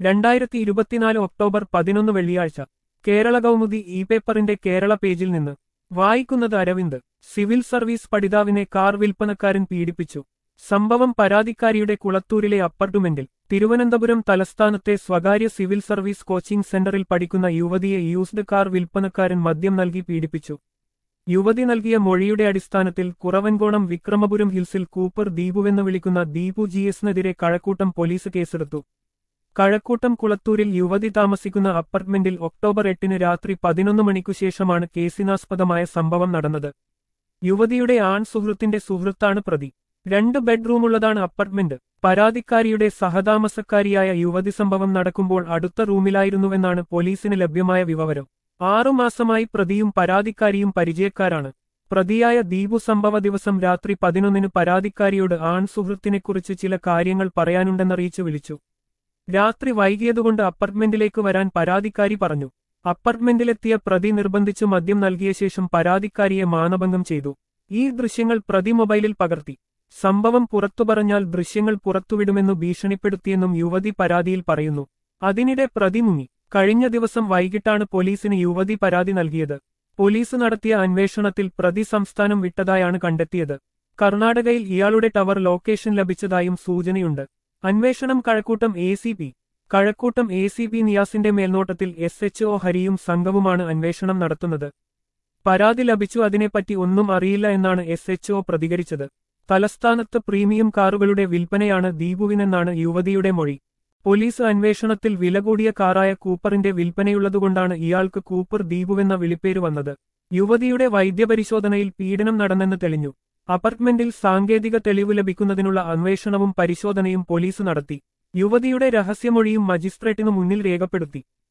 രണ്ടായിരത്തി ഇരുപത്തിനാല് ഒക്ടോബർ പതിനൊന്ന് വെള്ളിയാഴ്ച കേരള കൗമുദി ഇ പേപ്പറിന്റെ കേരള പേജിൽ നിന്ന് വായിക്കുന്നത് അരവിന്ദ് സിവിൽ സർവീസ് പഠിതാവിനെ കാർ വിൽപ്പനക്കാരൻ പീഡിപ്പിച്ചു സംഭവം പരാതിക്കാരിയുടെ കുളത്തൂരിലെ അപ്പാർട്ട്മെന്റിൽ തിരുവനന്തപുരം തലസ്ഥാനത്തെ സ്വകാര്യ സിവിൽ സർവീസ് കോച്ചിംഗ് സെന്ററിൽ പഠിക്കുന്ന യുവതിയെ യൂസ്ഡ് കാർ വിൽപ്പനക്കാരൻ മദ്യം നൽകി പീഡിപ്പിച്ചു യുവതി നൽകിയ മൊഴിയുടെ അടിസ്ഥാനത്തിൽ കുറവൻകോണം വിക്രമപുരം ഹിൽസിൽ കൂപ്പർ ദീപുവെന്ന് വിളിക്കുന്ന ദീപു ജി എസിനെതിരെ കഴക്കൂട്ടം പോലീസ് കേസെടുത്തു കഴക്കൂട്ടം കുളത്തൂരിൽ യുവതി താമസിക്കുന്ന അപ്പാർട്ട്മെന്റിൽ ഒക്ടോബർ എട്ടിന് രാത്രി പതിനൊന്ന് മണിക്കു ശേഷമാണ് കേസിനാസ്പദമായ സംഭവം നടന്നത് യുവതിയുടെ ആൺ സുഹൃത്തിന്റെ സുഹൃത്താണ് പ്രതി രണ്ട് ബെഡ്റൂമുള്ളതാണ് അപ്പാർട്ട്മെന്റ് പരാതിക്കാരിയുടെ സഹതാമസക്കാരിയായ യുവതി സംഭവം നടക്കുമ്പോൾ അടുത്ത റൂമിലായിരുന്നുവെന്നാണ് പോലീസിന് ലഭ്യമായ വിവരം ആറുമാസമായി പ്രതിയും പരാതിക്കാരിയും പരിചയക്കാരാണ് പ്രതിയായ ദീപു സംഭവ ദിവസം രാത്രി പതിനൊന്നിന് പരാതിക്കാരിയോട് ആൺ സുഹൃത്തിനെക്കുറിച്ച് ചില കാര്യങ്ങൾ പറയാനുണ്ടെന്നറിയിച്ചു വിളിച്ചു രാത്രി വൈകിയതുകൊണ്ട് അപ്പാർട്ട്മെന്റിലേക്ക് വരാൻ പരാതിക്കാരി പറഞ്ഞു അപ്പാർട്ട്മെന്റിലെത്തിയ പ്രതി നിർബന്ധിച്ചു മദ്യം നൽകിയ ശേഷം പരാതിക്കാരിയെ മാനഭംഗം ചെയ്തു ഈ ദൃശ്യങ്ങൾ പ്രതി മൊബൈലിൽ പകർത്തി സംഭവം പുറത്തു പറഞ്ഞാൽ ദൃശ്യങ്ങൾ പുറത്തുവിടുമെന്നു ഭീഷണിപ്പെടുത്തിയെന്നും യുവതി പരാതിയിൽ പറയുന്നു അതിനിടെ പ്രതി മുങ്ങി കഴിഞ്ഞ ദിവസം വൈകിട്ടാണ് പോലീസിന് യുവതി പരാതി നൽകിയത് പോലീസ് നടത്തിയ അന്വേഷണത്തിൽ പ്രതി സംസ്ഥാനം വിട്ടതായാണ് കണ്ടെത്തിയത് കർണാടകയിൽ ഇയാളുടെ ടവർ ലൊക്കേഷൻ ലഭിച്ചതായും സൂചനയുണ്ട് അന്വേഷണം Kazhakkoottam A C P Kazhakkoottam A C P നിയാസിന്റെ മേൽനോട്ടത്തിൽ എസ് എച്ച് ഒ ഹരിയും സംഘവുമാണ് അന്വേഷണം നടത്തുന്നത് പരാതി ലഭിച്ചു അതിനെപ്പറ്റി ഒന്നും അറിയില്ല എന്നാണ് എസ് എച്ച് ഒ പ്രതികരിച്ചത് തലസ്ഥാനത്ത് പ്രീമിയം കാറുകളുടെ വിൽപ്പനയാണ് ദീപുവിനെന്നാണ് യുവതിയുടെ മൊഴി പോലീസ് അന്വേഷണത്തിൽ വില കൂടിയ കാറായ കൂപ്പറിന്റെ വിൽപ്പനയുള്ളതുകൊണ്ടാണ് ഇയാൾക്ക് കൂപ്പർ ദീപുവെന്ന വിളിപ്പേര് വന്നത് യുവതിയുടെ വൈദ്യപരിശോധനയിൽ പീഡനം നടന്നെന്ന് തെളിഞ്ഞു അപ്പാർട്ട്മെന്റിൽ സാങ്കേതിക തെളിവ് ലഭിക്കുന്നതിനുള്ള അന്വേഷണവും പരിശോധനയും പോലീസ് നടത്തി യുവതിയുടെ രഹസ്യമൊഴിയും മജിസ്ട്രേറ്റിനു മുന്നിൽ രേഖപ്പെടുത്തി